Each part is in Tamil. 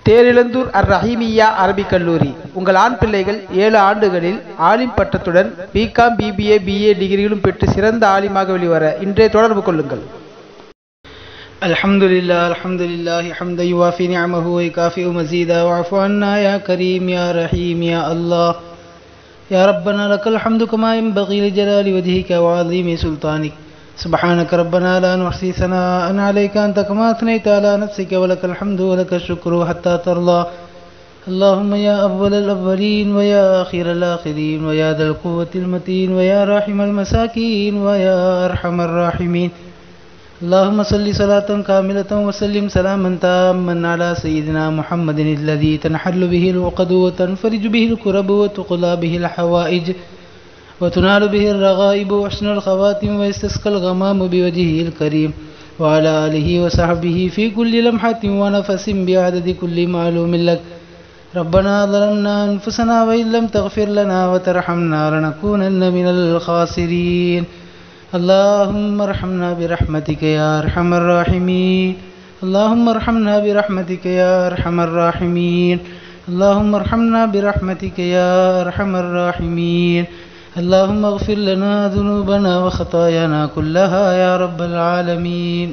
தேரிழந்தூர் அர் ரஹீமியா அரபிக் கல்லூரி உங்கள் ஆண் பிள்ளைகள் ஏழு ஆண்டுகளில் ஆலிம் பட்டத்துடன் பிகாம் பிபிஏ பிஏ டிகிரிகளும் பெற்று சிறந்த ஆலிமாக வெளிவர இன்றைய தொடர்பு கொள்ளுங்கள் الحمد لله الحمد لله حمدا يوافي نعمه ويكافئ مزيدا واعف عنا يا كريم يا رحيم يا الله يا ربنا لك الحمد كما ينبغي لجلال وجهك وعظيم سلطانك سبحانك ربنا لا نحصي ثناء عليك أنت كما أثنيت على نفسك ولك الحمد ولك الشكر حتى ترضى اللهم يا أول الأولين ويا آخر الآخرين ويا ذا القوة المتين ويا راحم المساكين ويا أرحم الراحمين اللهم صل صلاة كاملة وسلم سلاما تاما على سيدنا محمد الذي تنحل به العقد وتنفرج به الكرب وتقلى به الحوائج وتنال به الرغائب وحسن الخواتم ويستسقى الغمام بوجهه الكريم وعلى آله وصحبه في كل لمحة ونفس بعدد كل معلوم لك ربنا ظلمنا أنفسنا وإن لم تغفر لنا وترحمنا لنكونن من الخاسرين اللهم ارحمنا برحمتك يا أرحم الراحمين اللهم ارحمنا برحمتك يا أرحم الراحمين اللهم ارحمنا برحمتك يا أرحم الراحمين اللهم اغفر لنا ذنوبنا وخطايانا كلها يا رب العالمين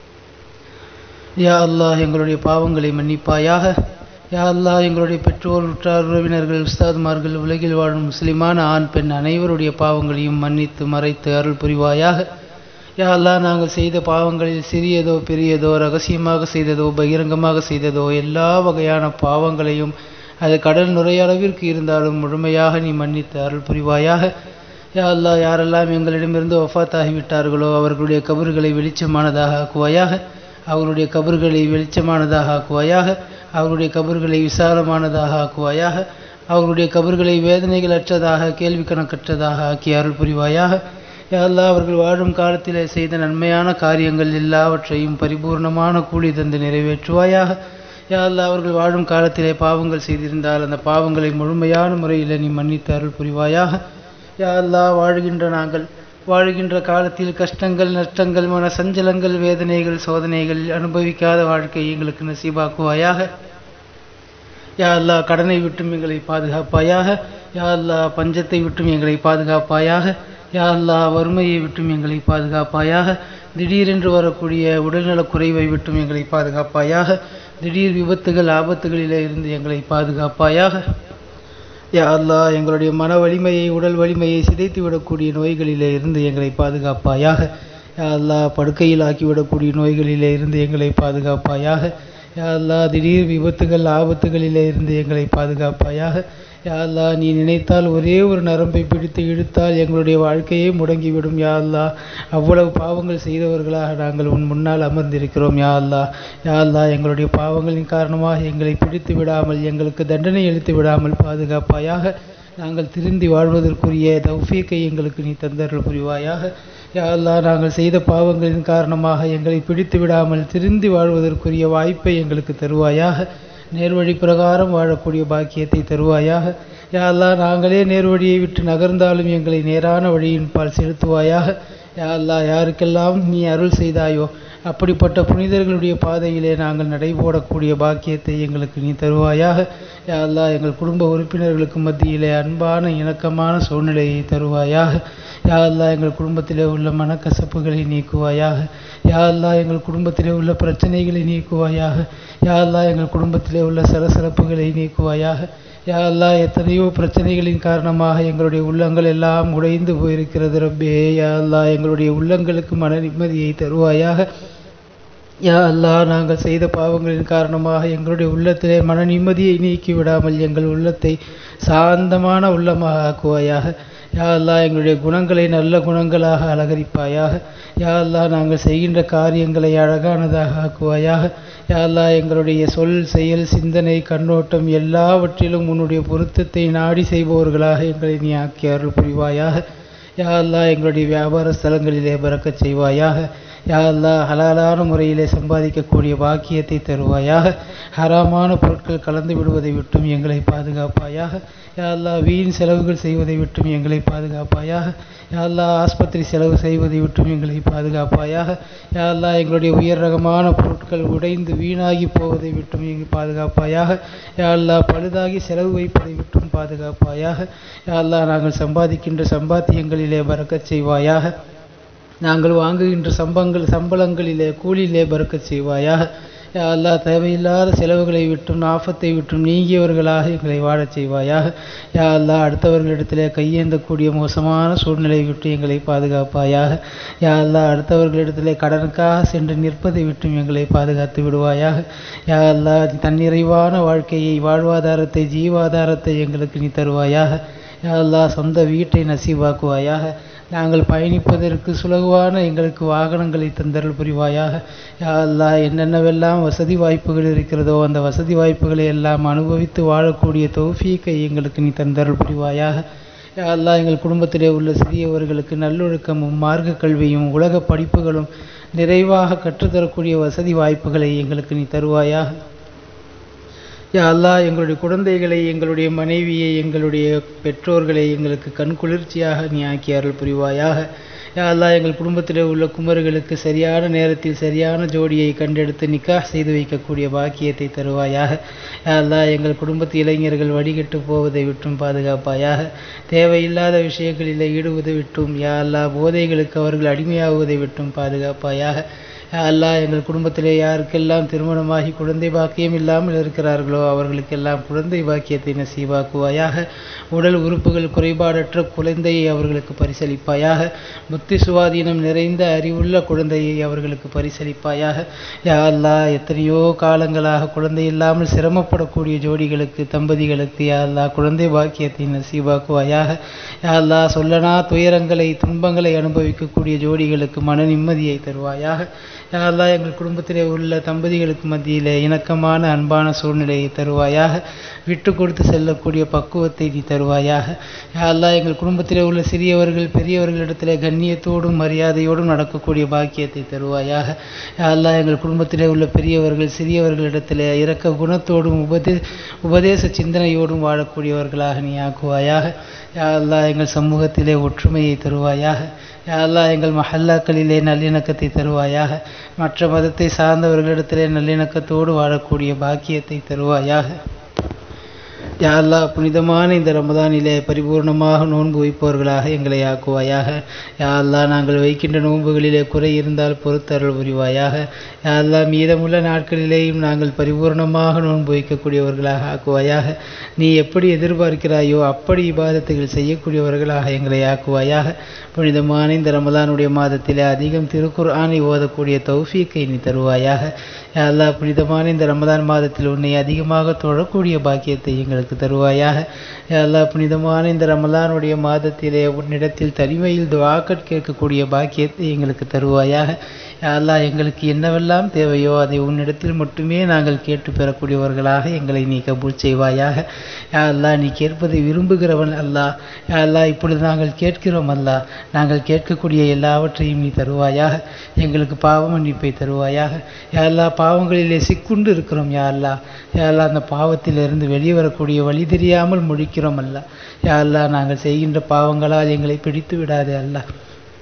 யா அல்லாஹ் எங்களுடைய பாவங்களை மன்னிப்பாயாக யா அல்லாஹ் எங்களுடைய பெற்றோர் உற்றார் உறவினர்கள் உஸ்தாதுமார்கள் உலகில் வாழும் முஸ்லிமான ஆண் பெண் அனைவருடைய பாவங்களையும் மன்னித்து மறைத்து அருள் புரிவாயாக யா அல்லாஹ் நாங்கள் செய்த பாவங்களில் சிறியதோ பெரியதோ ரகசியமாக செய்ததோ பகிரங்கமாக செய்ததோ எல்லா வகையான பாவங்களையும் அது கடல் நுரைய அளவிற்கு இருந்தாலும் முழுமையாக நீ மன்னித்து அருள் புரிவாயாக யா அல்லாஹ் யாரெல்லாம் எங்களிடமிருந்து ஒஃபாத்தாகிவிட்டார்களோ அவர்களுடைய கபறுகளை வெளிச்சமானதாக ஆக்குவாயாக அவருடைய கபறுகளை வெளிச்சமானதாக ஆக்குவாயாக அவருடைய கபறுகளை விசாலமானதாக ஆக்குவாயாக அவருடைய கபறுகளை வேதனைகள் அற்றதாக கேள்வி கணக்கற்றதாக ஆக்கி அருள் புரிவாயாக யா அல்லாஹ் அவர்கள் வாழும் காலத்திலே செய்த நன்மையான காரியங்கள் எல்லாவற்றையும் பரிபூர்ணமான கூலி தந்து நிறைவேற்றுவாயாக யா அல்லாஹ் அவர்கள் வாழும் காலத்திலே பாவங்கள் செய்திருந்தால் அந்த பாவங்களை முழுமையான முறையில் நீ மன்னித்து அருள் புரிவாயாக யா அல்லாஹ் வாழ்கின்ற நாங்கள் வாழ்கின்ற காலத்தில் கஷ்டங்கள் நஷ்டங்கள் மன சஞ்சலங்கள் வேதனைகள் சோதனைகள் அனுபவிக்காத வாழ்க்கை எங்களுக்கு நசீபாக்குவாயாக யா அல்லாஹ் கடனை விட்டும் எங்களை பாதுகாப்பாயாக யா அல்லாஹ் பஞ்சத்தை விட்டும் எங்களை பாதுகாப்பாயாக யா அல்லாஹ் வறுமையை விட்டும் எங்களை பாதுகாப்பாயாக திடீரென்று வரக்கூடிய உடல்நலக் குறைவை விட்டும் எங்களை பாதுகாப்பாயாக திடீர் விபத்துகள் ஆபத்துகளிலே இருந்து எங்களை பாதுகாப்பாயாக யா அல்லாஹ் எங்களுடைய மன வலிமையை உடல் வலிமையை சிதைத்து விடக்கூடிய நோய்களிலே இருந்து எங்களை பாதுகாப்பாயாக யா அல்லாஹ் படுக்கையில் ஆக்கிவிடக்கூடிய நோய்களிலே இருந்து எங்களை பாதுகாப்பாயாக யா அல்லாஹ் திடீர் விபத்துகள் ஆபத்துகளிலே இருந்து எங்களை பாதுகாப்பாயாக யா அல்லாஹ் நீ நினைத்தால் ஒரே ஒரு நரம்பை பிடித்து இழுத்தால் எங்களுடைய வாழ்க்கையே முடங்கிவிடும் யா அல்லாஹ் அவ்வளவு பாவங்கள் செய்தவர்களாக நாங்கள் உன் முன்னால் அமர்ந்திருக்கிறோம் யா அல்லாஹ் யா அல்லாஹ் எங்களுடைய பாவங்களின் காரணமாக எங்களை பிடித்து விடாமல் எங்களுக்கு தண்டனை அளித்து விடாமல் பாதுகாப்பாயாக நாங்கள் திருந்தி வாழ்வதற்குரிய தௌஃபீக்கை எங்களுக்கு நீ தந்தருள் புரிவாயாக யா அல்லாஹ் நாங்கள் செய்த பாவங்களின் காரணமாக எங்களை பிடித்து விடாமல் திருந்தி வாழ்வதற்குரிய வாய்ப்பை எங்களுக்கு தருவாயாக நேர்வழி பிரகாரம் வாழக்கூடிய பாக்கியத்தை தருவாயாக யா அல்லாஹ் நாங்களே நேர்வழியை விட்டு நகர்ந்தாலும் எங்களை நேரான வழியின் பால் செலுத்துவாயாக யா அல்லாஹ் யாருக்கெல்லாம் நீ அருள் செய்தாயோ அப்படிப்பட்ட புனிதர்களுடைய பாதையிலே நாங்கள் நடைபோடக்கூடிய பாக்கியத்தை எங்களுக்கு நீ தருவாயாக யா அல்லாஹ் எங்கள் குடும்ப உறுப்பினர்களுக்கு மத்தியிலே அன்பான இணக்கமான சூழ்நிலையை தருவாயாக யா அல்லாஹ் எங்கள் குடும்பத்திலே உள்ள மனக்கசப்புகளை நீக்குவாயாக யா அல்லாஹ் எங்கள் குடும்பத்திலே உள்ள பிரச்சனைகளை நீக்குவாயாக யா அல்லாஹ் எங்கள் குடும்பத்திலே உள்ள சலசலப்புகளை நீக்குவாயாக யா அல்லாஹ் எத்தனையோ பிரச்சனைகளின் காரணமாக எங்களுடைய உள்ளங்கள் எல்லாம் உடைந்து போயிருக்கிறது ரப்பே யா அல்லாஹ் எங்களுடைய உள்ளங்களுக்கு மன நிம்மதியை தருவாயாக யா அல்லாஹ் நாங்கள் செய்த பாவங்களின் காரணமாக எங்களுடைய உள்ளத்திலே மன நிம்மதியை நீக்கி விடாமல் எங்கள் உள்ளத்தை சாந்தமான உள்ளமாக ஆக்குவாயாக யா அல்லாஹ் எங்களுடைய குணங்களை நல்ல குணங்களாக அலங்கரிப்பாயாக யா அல்லாஹ் நாங்கள் செய்கின்ற காரியங்களை அழகானதாக ஆக்குவாயாக யா அல்லாஹ் எங்களுடைய சொல் செயல் சிந்தனை கண்ணோட்டம் எல்லாவற்றிலும் உன்னுடைய பொருத்தத்தை நாடி செய்பவர்களாக எங்களை நீ ஆக்கி அருள் புரிவாயாக யா அல்லாஹ் எங்களுடைய வியாபார ஸ்தலங்களிலே பறக்கச் செய்வாயாக யா அல்லாஹ் ஹலாலான முறையிலே சம்பாதிக்கக்கூடிய பாக்கியத்தை தருவாயாக ஹராமான பொருட்கள் கலந்து விடுவதை விட்டும் எங்களை பாதுகாப்பாயாக யா அல்லாஹ் வீண் செலவுகள் செய்வதை விட்டும் எங்களை பாதுகாப்பாயாக யா அல்லாஹ் ஆஸ்பத்திரி செலவு செய்வதை விட்டும் எங்களை பாதுகாப்பாயாக யா அல்லாஹ் எங்களுடைய உயர் ரகமான பொருட்கள் உடைந்து வீணாகி போவதை விட்டும் எங்களை பாதுகாப்பாயாக யா அல்லாஹ் பழுதாகி செலவு வைப்பதை விட்டும் பாதுகாப்பாயாக யா அல்லாஹ் நாங்கள் சம்பாதிக்கின்ற சம்பாத்தியங்களிலே பறக்கச் செய்வாயாக நாங்கள் வாங்குகின்ற சம்பங்கள் சம்பளங்களிலே கூலியிலே பறக்கச் செய்வாயாக யா அல்லாஹ் தேவையில்லாத செலவுகளை விட்டும் ஆபத்தை விட்டும் நீங்கியவர்களாக எங்களை வாழச் செய்வாயாக யா அல்லாஹ் அடுத்தவர்களிடத்திலே கையேந்தக்கூடிய மோசமான சூழ்நிலை விட்டு எங்களை பாதுகாப்பாயாக யா அல்லாஹ் அடுத்தவர்களிடத்திலே கடனுக்காக சென்று நிற்பதை விட்டும் எங்களை பாதுகாத்து விடுவாயாக யா அல்லாஹ் தன்னிறைவான வாழ்க்கையை வாழ்வாதாரத்தை ஜீவாதாரத்தை எங்களுக்கு நீ தருவாயாக யா அல்லாஹ் சொந்த வீட்டை நசீவாக்குவாயாக நாங்கள் பயணிப்பதற்கு சுலகுவான எங்களுக்கு வாகனங்களை தந்தருள் புரிவாயாக யா அல்லாஹ் என்னென்னவெல்லாம் வசதி வாய்ப்புகள் இருக்கிறதோ அந்த வசதி வாய்ப்புகளை எல்லாம் அனுபவித்து வாழக்கூடிய தௌஃபீக்கை எங்களுக்கு நீ தந்தருள் புரிவாயாக யா அல்லாஹ் எங்கள் குடும்பத்திலே உள்ள சிறியவர்களுக்கு நல்லொழுக்கமும் மார்க்க கல்வியும் உலக படிப்புகளும் நிறைவாக கற்றுத்தரக்கூடிய வசதி வாய்ப்புகளை எங்களுக்கு நீ தருவாயாக யா அல்லாஹ் எங்களுடைய குழந்தைகளை எங்களுடைய மனைவியை எங்களுடைய பெற்றோர்களை எங்களுக்கு கண் குளிர்ச்சியாக நீ ஆக்கி அருள் புரிவாயாக யா அல்லாஹ் எங்கள் குடும்பத்திலே உள்ள குமர்களுக்கு சரியான நேரத்தில் சரியான ஜோடியை கண்டெடுத்து நிக்காஹ் செய்து வைக்கக்கூடிய பாக்கியத்தை தருவாயாக யா அல்லாஹ் எங்கள் குடும்பத்து இளைஞர்கள் வடிகட்டு போவதை விட்டும் பாதுகாப்பாயாக தேவையில்லாத விஷயங்களில் ஈடுவதை விட்டும் யா அல்லாஹ் போதைகளுக்கு அவர்கள் அடிமையாகுவதை விட்டும் பாதுகாப்பாயாக யா அல்லாஹ் எங்கள் குடும்பத்திலே யாருக்கெல்லாம் திருமணமாகி குழந்தை பாக்கியம் இல்லாமல் இருக்கிறார்களோ அவர்களுக்கெல்லாம் குழந்தை பாக்கியத்தை நசீவாக்குவாயாக உடல் உறுப்புகள் குறைபாடற்ற குழந்தையை அவர்களுக்கு பரிசளிப்பாயாக புத்தி சுவாதீனம் நிறைந்த அறிவுள்ள குழந்தையை அவர்களுக்கு பரிசளிப்பாயாக யா அல்லாஹ் எத்தனையோ காலங்களாக குழந்தை இல்லாமல் சிரமப்படக்கூடிய ஜோடிகளுக்கு தம்பதிகளுக்கு யா அல்லாஹ் குழந்தை பாக்கியத்தை நசீவாக்குவாயாக யா அல்லாஹ் சொல்லனா துயரங்களை துன்பங்களை அனுபவிக்கக்கூடிய ஜோடிகளுக்கு மன நிம்மதியை தருவாயாக யா அல்லாஹ் எங்கள் குடும்பத்திலே உள்ள தம்பதிகளுக்கு மத்தியிலே இணக்கமான அன்பான சூழ்நிலையை தருவாயாக விட்டு கொடுத்து செல்லக்கூடிய பக்குவத்தை நீ தருவாயாக யா அல்லாஹ் எங்கள் குடும்பத்திலே உள்ள சிறியவர்கள் பெரியவர்களிடத்திலே கண்ணியத்தோடும் மரியாதையோடும் நடக்கக்கூடிய பாக்கியத்தை தருவாயாக யா அல்லாஹ் எங்கள் குடும்பத்திலே உள்ள பெரியவர்கள் சிறியவர்களிடத்திலே இரக்க குணத்தோடும் உபதே உபதேச சிந்தனையோடும் வாழக்கூடியவர்களாக நீ ஆக்குவாயாக யா அல்லாஹ் எங்கள் சமூகத்திலே ஒற்றுமையை தருவாயாக யா அல்லாஹ் எங்கள் மஹல்லாக்களிலே நல்லிணக்கத்தை தருவாயாக மற்ற மதத்தை சார்ந்தவர்களிடத்திலே நல்லிணக்கத்தோடு வாழக்கூடிய பாக்கியத்தை தருவாயாக யா அல்லாஹ் புனிதமான இந்த ரமதானிலே பரிபூர்ணமாக நோன்பு வைப்பவர்களாக எங்களை ஆக்குவாயாக யா அல்லாஹ் நாங்கள் வைக்கின்ற நோன்புகளிலே குறை இருந்தால் பொறுத்தருள் புரிவாயாக யா அல்லாஹ் மீதமுள்ள நாட்களிலேயும் நாங்கள் பரிபூர்ணமாக நோன்பு வைக்கக்கூடியவர்களாக ஆக்குவாயாக நீ எப்படி எதிர்பார்க்கிறாயோ அப்படி இபாதத்துகள் செய்யக்கூடியவர்களாக எங்களை ஆக்குவாயாக புனிதமான இந்த ரமதானுடைய மாதத்திலே அதிகம் திருக்குர்ஆனை ஓதக்கூடிய தௌஃபீக்கை நீ தருவாயாக யா அல்லாஹ் புனிதமான இந்த ரமதான் மாதத்தில் உன்னை அதிகமாக தொழக்கூடிய பாக்கியத்தை எங்களுக்கு தருவாயாக யா அல்லாஹ் புனிதமான இந்த ரமலானுடைய மாதத்திலே உன்னிடத்தில் தனிமையில் துவாக்கட் கேட்கக்கூடிய பாக்கியத்தை எங்களுக்கு தருவாயாக யா அல்லாஹ் எங்களுக்கு என்னவெல்லாம் தேவையோ அதை உன்னிடத்தில் மட்டுமே நாங்கள் கேட்டு பெறக்கூடியவர்களாக எங்களை நீ கபூல் செய்வாயாக யா அல்லாஹ் நீ கேட்பதை விரும்புகிறவன் அல்லாஹ் யா அல்லாஹ் இப்பொழுது நாங்கள் கேட்கிறோம் அல்லாஹ் நாங்கள் கேட்கக்கூடிய எல்லாவற்றையும் நீ தருவாயாக எங்களுக்கு பாவ மன்னிப்பை தருவாயாக யா அல்லாஹ் பாவங்களிலே சிக்குண்டு இருக்கிறோம் யா அல்லாஹ் யா அல்லாஹ் அந்த பாவத்திலிருந்து வெளியே வரக்கூடிய வழி தெரியாமல் முழிக்கிறோம் அல்லாஹ் யா அல்லாஹ் நாங்கள் செய்கின்ற பாவங்களால் எங்களை பிடித்து விடாதே அல்லாஹ்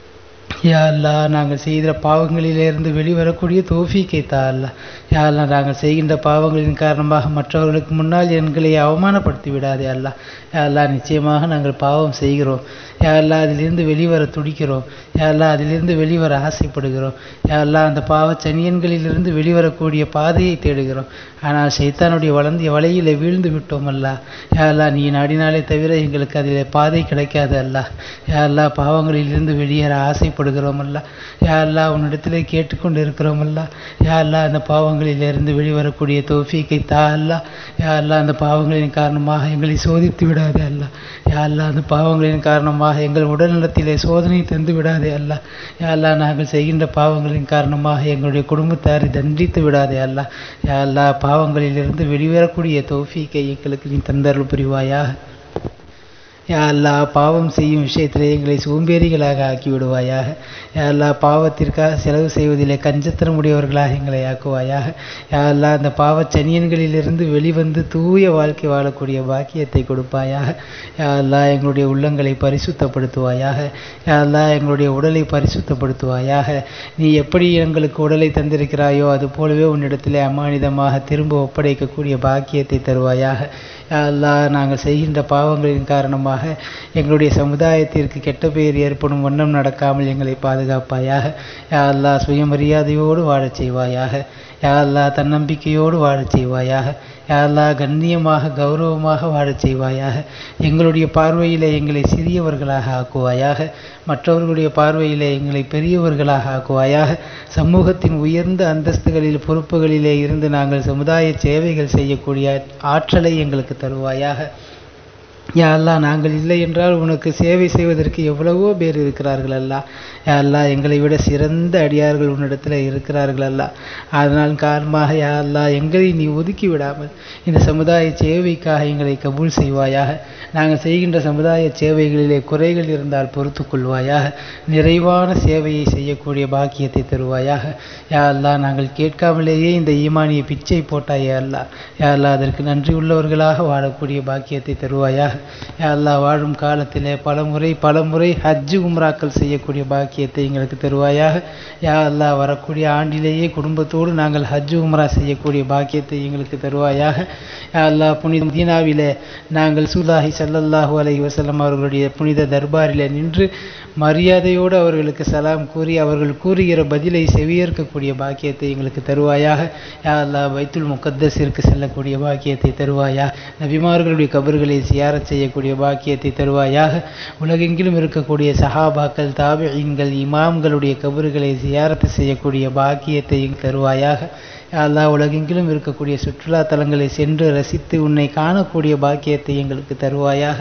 யா அல்லாஹ் நாங்கள் செய்கிற பாவங்களிலிருந்து வெளிவரக்கூடிய தோஃபீக்கை தா அல்லாஹ் யா அல்லாஹ் நாங்கள் செய்கின்ற பாவங்களின் காரணமாக மற்றவர்களுக்கு முன்னால் எங்களை அவமானப்படுத்தி விடாதே அல்லாஹ் யா அல்லாஹ் நிச்சயமாக நாங்கள் பாவம் செய்கிறோம் யா அல்லாஹ் அதிலிருந்து வெளிவர துடிக்கிறோம் யா அல்லாஹ் அதிலிருந்து வெளிவர ஆசைப்படுகிறோம் யா அல்லாஹ் அந்த பாவ சனியன்களிலிருந்து வெளிவரக்கூடிய பாதையை தேடுகிறோம் ஆனால் சைத்தானுடைய வளர்ந்திய வலையிலே வீழ்ந்து விட்டோம் அல்லாஹ் யா அல்லாஹ் நீ நாடினாலே தவிர எங்களுக்கு அதிலே பாதை கிடைக்காது அல்லாஹ் யா அல்லாஹ் பாவங்களிலிருந்து வெளியேற ஆசைப்படுகிறோம் அல்ல யா அல்லாஹ் உன்னிடத்திலே கேட்டுக்கொண்டு இருக்கிறோம் அல்ல யா அல்லாஹ் அந்த பாவங்களிலிருந்து வெளிவரக்கூடிய தோஃபீக்கை தா அல்லாஹ் யா அல்லாஹ் அந்த பாவங்களின் காரணமாக எங்களை சோதித்து விடாதே அல்லாஹ் யா அல்லாஹ் அந்த பாவங்களின் காரணமாக எங்கள் உடல்நலத்திலே சோதனை தந்து விடாதே அல்லாஹ் யா அல்லாஹ் நாங்கள் செய்கின்ற பாவங்களின் காரணமாக எங்களுடைய குடும்பத்தாரை தண்டித்து விடாதே அல்லாஹ் யா அல்லாஹ் பாவங்களிலிருந்து வெளிவரக்கூடிய தௌஃபீக்கை எங்களுக்கு நீ தந்தருள் புரிவாயாக யா அல்லாஹ் பாவம் செய்யும் விஷயத்திலே எங்களை சோம்பேறிகளாக ஆக்கி விடுவாயாக யா அல்லாஹ் பாவத்திற்காக செலவு செய்வதிலே கஞ்சத்தனமுடையவர்களாக எங்களை ஆக்குவாயாக யா அல்லாஹ் அந்த பாவச் சனியன்களிலிருந்து வெளிவந்து தூய வாழ்க்கை வாழக்கூடிய பாக்கியத்தை கொடுப்பாயாக யா அல்லாஹ் எங்களுடைய உள்ளங்களை பரிசுத்தப்படுத்துவாயாக யா அல்லாஹ் எங்களுடைய உடலை பரிசுத்தப்படுத்துவாயாக நீ எப்படி எங்களுக்கு உடலை தந்திருக்கிறாயோ அது போலவே உன்னிடத்திலே அமானிதமாக திரும்ப ஒப்படைக்கக்கூடிய பாக்கியத்தை தருவாயாக யா அல்லாஹ் நாங்கள் செய்கின்ற பாவங்களின் காரணமாக எங்களுடைய சமுதாயத்திற்கு கெட்ட பெயர் ஏற்படும் வண்ணம் நடக்காமல் எங்களை பாதுகாப்பாயாக யா அல்லாஹ் சுயமரியாதையோடு வாழச் செய்வாயாக யா அல்லாஹ் தன்னம்பிக்கையோடு வாழச் செய்வாயாக யா அல்லாஹ் கண்ணியமாக கௌரவமாக வாழச் செய்வாயாக எங்களுடைய பார்வையிலே எங்களை சிறியவர்களாக ஆக்குவாயாக மற்றவர்களுடைய பார்வையிலே எங்களை பெரியவர்களாக ஆக்குவாயாக சமூகத்தின் உயர்ந்த அந்தஸ்துகளில் பொறுப்புகளிலே இருந்து நாங்கள் சமுதாய சேவைகள் செய்யக்கூடிய ஆற்றலை எங்களுக்கு தருவாயாக யா அல்லாஹ் நாங்கள் இல்லை என்றால் உனக்கு சேவை செய்வதற்கு எவ்வளவோ பேர் இருக்கிறார்கள் அல்லா யா அல்லாஹ் எங்களை விட சிறந்த அடியார்கள் உன்னிடத்தில் இருக்கிறார்கள் அல்லா அதனால் காரணமாக யா அல்லாஹ் எங்களை நீ ஒதுக்கி விடாமல் இந்த சமுதாய சேவைக்காக எங்களை கபூல் செய்வாயாக நாங்கள் செய்கின்ற சமுதாய சேவைகளிலே குறைகள் இருந்தால் பொறுத்து கொள்வாயாக நிறைவான சேவையை செய்யக்கூடிய பாக்கியத்தை தருவாயாக யா அல்லாஹ் நாங்கள் கேட்காமலேயே இந்த ஈமானிய பிச்சை போட்டாயே அல்லா யா அல்லாஹ் அதற்கு நன்றி உள்ளவர்களாக வாழக்கூடிய பாக்கியத்தை தருவாயாக யா அல்லாஹ் வாழும் காலத்திலே பல முறை பல முறை ஹஜ்ஜு உம்ராக்கள் செய்யக்கூடிய பாக்கியத்தை எங்களுக்கு தருவாயாக யா அல்லாஹ் வரக்கூடிய ஆண்டிலேயே குடும்பத்தோடு நாங்கள் ஹஜ்ஜு உம்ரா செய்யக்கூடிய பாக்கியத்தை எங்களுக்கு தருவாயாக யா அல்லாஹ் புனித மதீனாவிலே நாங்கள் சூலாஹி ஸல்லல்லாஹு அலைஹி வஸல்லம் அவர்களுடைய புனித தர்பாரிலே நின்று மரியாதையோடு அவர்களுக்கு சலாம் கூறி அவர்கள் கூறுகிற பதிலை செவியேற்கக்கூடிய பாக்கியத்தை எங்களுக்கு தருவாயாக யா அல்லாஹ் பைத்துல் முகத்தஸிற்கு செல்லக்கூடிய பாக்கியத்தை தருவாயா நபிமார்களுடைய கபர்களை சியாரத் செய்யக்கூடிய பாக்கியத்தை தருவாயாக உலகெங்கிலும் இருக்கக்கூடிய சஹாபாக்கள் தாபியீன்கள் இமாம்களுடைய கபறுகளை சியாரத்து செய்யக்கூடிய பாக்கியத்தை தருவாயாக யா அல்லாஹ் உலகெங்கிலும் இருக்கக்கூடிய சுற்றுலா தலங்களை சென்று ரசித்து உன்னை காணக்கூடிய பாக்கியத்தை எங்களுக்கு தருவாயாக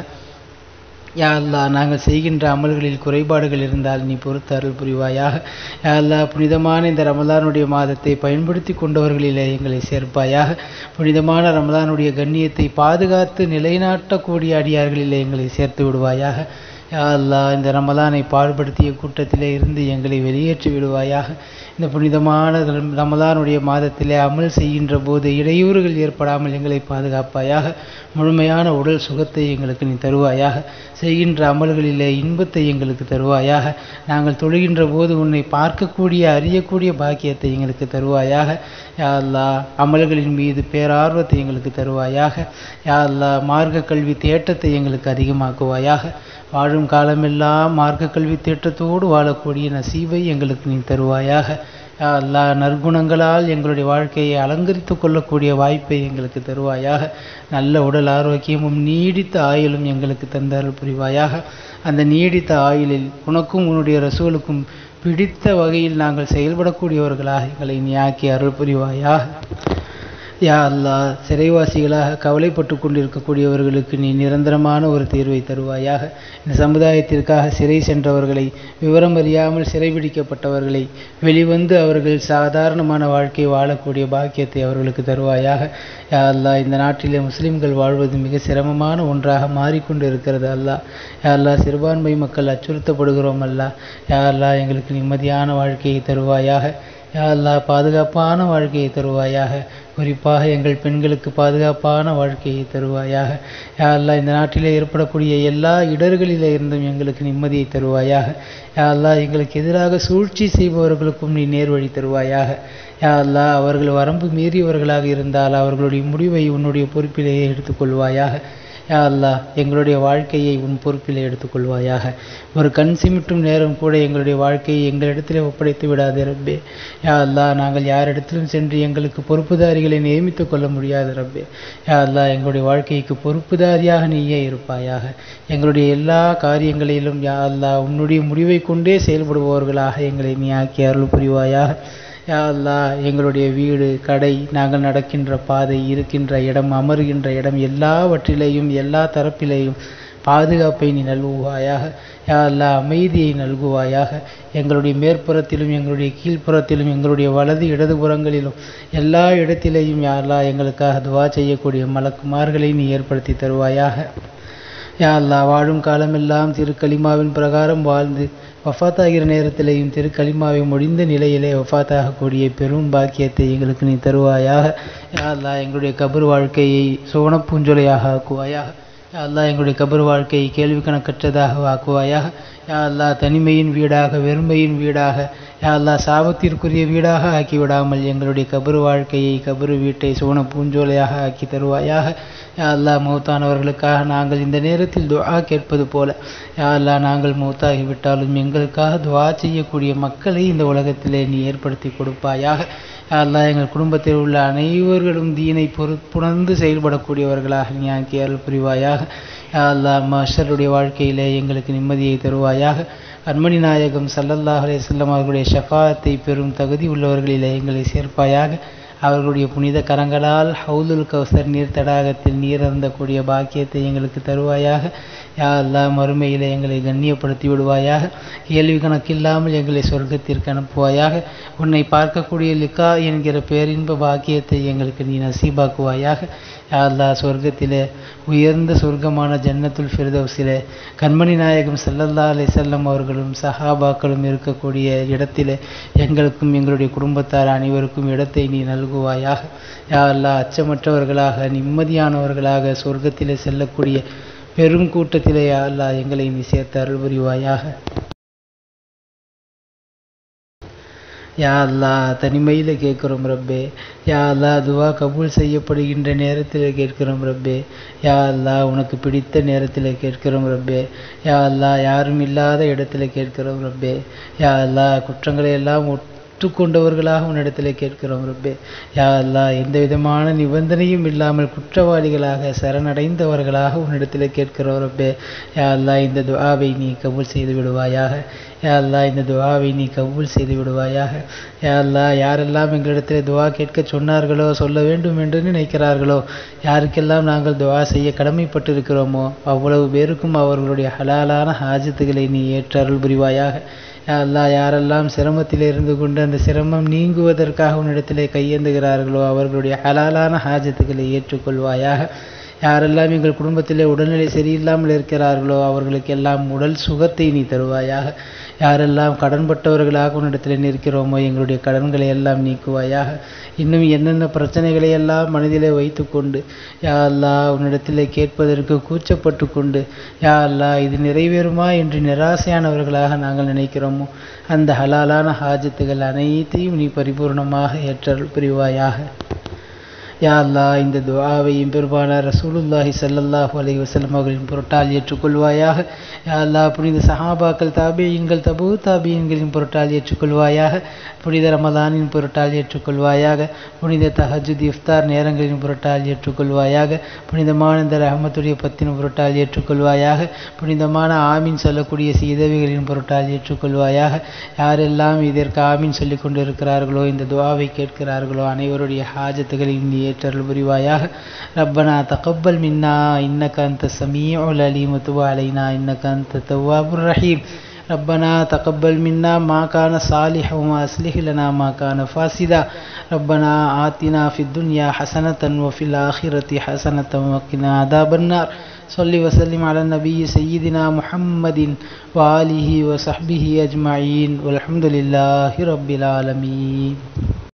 யா அல்லாஹ் நாங்கள் செய்கின்ற அமல்களில் குறைபாடுகள் இருந்தால் நீ பொறுத்து அருள் புரிவாயாக யா அல்லாஹ் புனிதமான இந்த ரமலானுடைய மாதத்தை பயன்படுத்தி கொண்டவர்களிலே எங்களை சேர்ப்பாயாக புனிதமான ரமலானுடைய கண்ணியத்தை பாதுகாத்து நிலைநாட்டக்கூடிய அடியார்களிலே எங்களை சேர்த்து விடுவாயாக யா அல்லாஹ் இந்த ரமலானை பாடுபடுத்திய கூட்டத்திலே இருந்து எங்களை வெளியேற்றி விடுவாயாக இந்த புனிதமான ரம்- ரமலானுடைய மாதத்திலே அமல் செய்கின்ற போது இடையூறுகள் ஏற்படாமல் எங்களை பாதுகாப்பாயாக முழுமையான உடல் சுகத்தை எங்களுக்கு நீ தருவாயாக செய்கின்ற அமல்களிலே இன்பத்தை எங்களுக்கு தருவாயாக நாங்கள் தொழுகின்ற போது உன்னை பார்க்கக்கூடிய அறியக்கூடிய பாக்கியத்தை எங்களுக்கு தருவாயாக யா அல்லாஹ் அமல்களின் மீது பேரார்வத்தை எங்களுக்கு தருவாயாக யா அல்லாஹ் மார்க்க கல்வி தேட்டத்தை எங்களுக்கு அதிகமாக்குவாயாக வாழும் காலமெல்லாம் மார்க்க கல்வி தேட்டத்தோடு வாழக்கூடிய நசீவை எங்களுக்கு நீ தருவாயாக யா அல்லாஹ் நற்குணங்களால் எங்களுடைய வாழ்க்கையை அலங்கரித்து கொள்ளக்கூடிய வாய்ப்பை எங்களுக்கு தருவாயாக நல்ல உடல் ஆரோக்கியமும் நீடித்த ஆயுளும் எங்களுக்கு தந்தருள் புரிவாயாக அந்த நீடித்த ஆயுளில் உனக்கும் உன்னுடைய ரசூலுக்கும் பிடித்த வகையில் நாங்கள் செயல்படக்கூடியவர்களாக எங்களை நீ ஆக்கி அருள் புரிவாயாக யா அல்லாஹ் சிறைவாசிகளாக கவலைப்பட்டு கொண்டிருக்கக்கூடியவர்களுக்கு நீ நிரந்தரமான ஒரு தீர்வை தருவாயாக இந்த சமுதாயத்திற்காக சிறை சென்றவர்களை விவரம் அறியாமல் சிறைபிடிக்கப்பட்டவர்களை வெளிவந்து அவர்கள் சாதாரணமான வாழ்க்கை வாழக்கூடிய பாக்கியத்தை அவர்களுக்கு தருவாயாக யா அல்லாஹ் இந்த நாட்டிலே முஸ்லிம்கள் வாழ்வது மிக சிரமமான ஒன்றாக மாறிக்கொண்டு இருக்கிறது அல்லாஹ் யா அல்லாஹ் சிறுபான்மை மக்கள் அச்சுறுத்தப்படுகிறோம் அல்லாஹ் யா அல்லாஹ் எங்களுக்கு நிம்மதியான வாழ்க்கையை தருவாயாக யா அல்லாஹ் பாதுகாப்பான வாழ்க்கையை தருவாயாக குறிப்பாக எங்கள் பெண்களுக்கு பாதுகாப்பான வாழ்க்கையை தருவாயாக யா அல்லாஹ் இந்த நாட்டிலே ஏற்படக்கூடிய எல்லா இடர்களிலே இருந்தும் எங்களுக்கு நிம்மதியை தருவாயாக யா அல்லாஹ் எங்களுக்கு எதிராக சூழ்ச்சி செய்பவர்களுக்கும் நீ நேர்வழி தருவாயாக யா அல்லாஹ் அவர்கள் வரம்பு மீறியவர்களாக இருந்தால் அவர்களுடைய முடிவை உன்னுடைய பொறுப்பிலேயே எடுத்துக்கொள்வாயாக யா அல்லாஹ் எங்களுடைய வாழ்க்கையை உன் பொறுப்பில் எடுத்துக்கொள்வாயாக ஒரு கண் சிமிட்டும் நேரம் கூட எங்களுடைய வாழ்க்கையை எங்களிடத்திலே ஒப்படைத்து விடாதே ரப்பே யா அல்லாஹ் நாங்கள் யாரிடத்திலும் சென்று எங்களுக்கு பொறுப்புதாரிகளை நியமித்துக் கொள்ள முடியாது ரப்பே யா அல்லாஹ் எங்களுடைய வாழ்க்கைக்கு பொறுப்புதாரியாக நீயே இருப்பாயாக எங்களுடைய எல்லா காரியங்களிலும் யா அல்லாஹ் உன்னுடைய முடிவை கொண்டே செயல்படுபவர்களாக எங்களை நீ ஆக்கி அருள் புரிவாயாக யா அல்லாஹ் எங்களுடைய வீடு கடை நாங்கள் நடக்கின்ற பாதை இருக்கின்ற இடம் அமருகின்ற இடம் எல்லாவற்றிலேயும் எல்லா தரப்பிலேயும் பாதுகாப்பை நீ நல்குவாயாக யா அல்லாஹ் அமைதியை நல்குவாயாக எங்களுடைய மேற்புறத்திலும் எங்களுடைய கீழ்ப்புறத்திலும் எங்களுடைய வலது இடதுபுறங்களிலும் எல்லா இடத்திலேயும் யா அல்லாஹ் எங்களுக்காக துவா செய்யக்கூடிய மலக்குமார்களை நீ ஏற்படுத்தி தருவாயாக யா அல்லா வாழும் காலமெல்லாம் திரு கலிமாவின் பிரகாரம் வாழ்ந்து வஃபாத்தாகிற நேரத்திலேயும் திரு கலிமாவை முடிந்த நிலையிலே வஃபாத்தாகக்கூடிய பெரும் பாக்கியத்தை எங்களுக்கு நீ தருவாயாக யா அல்லா எங்களுடைய கபர் வாழ்க்கையை சோன பூஞ்சொலையாக ஆக்குவாயாக யா அல்லா எங்களுடைய கபர் வாழ்க்கையை கேள்வி கணக்கற்றதாக ஆக்குவாயாக யா அல்லா தனிமையின் வீடாக வெறுமையின் வீடாக யா அல்லா சாபத்திற்குரிய வீடாக ஆக்கி விடாமல் எங்களுடைய கபரு வாழ்க்கையை கபரு வீட்டை சோன பூஞ்சோலையாக ஆக்கி தருவாயாக யா அல்லா மௌத்தானவர்களுக்காக நாங்கள் இந்த நேரத்தில் துஆ கேட்பது போல யா அல்லா நாங்கள் மௌத்தாகிவிட்டாலும் எங்களுக்காக துஆ செய்யக்கூடிய மக்களை இந்த உலகத்திலே நீ ஏற்படுத்தி கொடுப்பாயாக யா அல்லா எங்கள் குடும்பத்தில் உள்ள அனைவர்களும் தீனை பொறுப்புணர்ந்து செயல்படக்கூடியவர்களாக நீ ஆக்கி அருள் புரிவாயாக யா அல்லா மஷருடைய வாழ்க்கையிலே எங்களுக்கு நிம்மதியை தருவாயாக கண்மணி நாயகம் சல்லல்லாஹ் அலையம் அவர்களுடைய ஷஃபாத்தை பெறும் தகுதி உள்ளவர்களிலே எங்களை சேர்ப்பாயாக அவர்களுடைய புனித கரங்களால் ஹவுலுல் கௌசர் நீர் தடாகத்தில் நீர் அருந்தக்கூடிய பாக்கியத்தை எங்களுக்கு தருவாயாக யா அல்லா மறுமையிலே எங்களை கண்ணியப்படுத்தி விடுவாயாக கேள்வி கணக்கில்லாமல் எங்களை சொர்க்கத்திற்கு அனுப்புவாயாக உன்னை பார்க்கக்கூடிய லிக்கா என்கிற பேரின்ப பாக்கியத்தை எங்களுக்கு நீ நசீபாக்குவாயாக யா அல்லா சொர்க்கத்திலே உயர்ந்த சொர்க்கமான ஜன்னத்துல் ஃபிர்தௌஸிலே கண்மணி நாயகம் சல்லல்லா அலை செல்லம் அவர்களும் சஹாபாக்களும் இருக்கக்கூடிய இடத்திலே எங்களுக்கும் எங்களுடைய குடும்பத்தார் அனைவருக்கும் இடத்தை நீ நல்குவாயாக யா அல்லா அச்சமற்றவர்களாக நிம்மதியானவர்களாக சொர்க்கத்திலே செல்லக்கூடிய பெரும் கூட்டத்திலே யா அல்லா எங்களை நீ சேர்த்து அருள் புரிவாயாக யா அல்லா தனிமையில் கேட்குறோம் ரப்பே யா அல்லா துவா கபூல் செய்யப்படுகின்ற நேரத்தில் கேட்கிறோம் ரப்பே யா அல்லா உனக்கு பிடித்த நேரத்தில் கேட்கிறோம் ரப்பே யா அல்லா யாரும் இல்லாத இடத்துல கேட்கிறோம் ரப்பே யா அல்லா குற்றங்களை எல்லாம் ஒற்றுக்கொண்டவர்களாக உன்னிடத்தில் கேட்கிறோம் ரப்பே யா அல்லா எந்த விதமான நிபந்தனையும் இல்லாமல் குற்றவாளிகளாக சரணடைந்தவர்களாக உன்னிடத்தில் கேட்கிறோம் ரப்பே யா அல்லா இந்த துஆவை நீ கபூல் செய்து விடுவாயாக யா அல்லா இந்த துஆவை நீ கபூல் செய்து விடுவாயாக யா அல்லா யாரெல்லாம் எங்களிடத்தில் துஆ கேட்க சொன்னார்களோ சொல்ல வேண்டும் என்று நினைக்கிறார்களோ யாருக்கெல்லாம் நாங்கள் துஆ செய்ய கடமைப்பட்டிருக்கிறோமோ அவ்வளவு பேருக்கும் அவர்களுடைய ஹலாலான ஹாஜத்துகளை நீ ஏற்று அருள் புரிவாயாக யா அல்லா யாரெல்லாம் சிரமத்தில் இருந்து கொண்டு அந்த சிரமம் நீங்குவதற்காக உன்னிடத்திலே கையேந்துகிறார்களோ அவர்களுடைய ஹலாலான ஹாஜத்துக்களை ஏற்றுக்கொள்வாயாக யாரெல்லாம் எங்கள் குடும்பத்திலே உடல்நிலை சரியில்லாமல் இருக்கிறார்களோ அவர்களுக்கெல்லாம் உடல் சுகத்தை நீ தருவாயாக யாரெல்லாம் கடன்பட்டவர்களாக உன்னிடத்தில் நிற்கிறோமோ எங்களுடைய கடன்களை எல்லாம் நீக்குவாயாக இன்னும் என்னென்ன பிரச்சனைகளை எல்லாம் மனதிலே வைத்துக்கொண்டு யா அல்லா உன்னிடத்தில் கேட்பதற்கு கூச்சப்பட்டு கொண்டு யா அல்லா இது நிறைவேறுமா என்று நிராசையானவர்களாக நாங்கள் நினைக்கிறோமோ அந்த ஹலாலான ஹாஜத்துகள் அனைத்தையும் நீ பரிபூர்ணமாக ஏற்றல் புரிவாயாக யா அல்லா இந்த துஆவையும் பெருமானார் ரசூலுல்லாஹி ஸல்லல்லாஹு அலைஹி வஸல்லம் அவர்களின் பொருட்டால் ஏற்றுக்கொள்வாயாக யா அல்லா புனித சஹாபாக்கள் தாபியீன்கள் தபு தாபியீன்களின் பொருட்டால் ஏற்றுக்கொள்வாயாக புனித ரமலானின் பொருட்டால் ஏற்றுக்கொள்வாயாக புனித தஹஜுத் இஃப்தார் நேரங்களின் பொருட்டால் ஏற்றுக்கொள்வாயாக புனிதமான இந்த ரஹமத்துடைய பத்தின் பொருட்டால் ஏற்றுக்கொள்வாயாக புனிதமான ஆமீன் சொல்லக்கூடிய சீதவிகளின் பொருட்டால் ஏற்றுக்கொள்வாயாக யாரெல்லாம் இதற்கு ஆமீன் சொல்லிக் கொண்டிருக்கிறார்களோ இந்த துஆவை கேட்கிறார்களோ அனைவருடைய ஹாஜத்துகளையும் நீ ஏற்றல் புரிவாயாக ரப்பனா தகப்பல் மின்னா இன்னக அந்த சமீஉல் அலீம் வதுப் அலைனா இன்னக அந்த தவ்வாபுர் ரஹீம் ربنا تقبل منا ما كان صالحا وأصلح لنا ما كان فاسدا ربنا آتنا في الدنيا حسنة وفي الآخرة حسنة وقنا عذاب النار صل وسلم على النبي سيدنا محمد وآله وصحبه أجمعين والحمد لله رب العالمين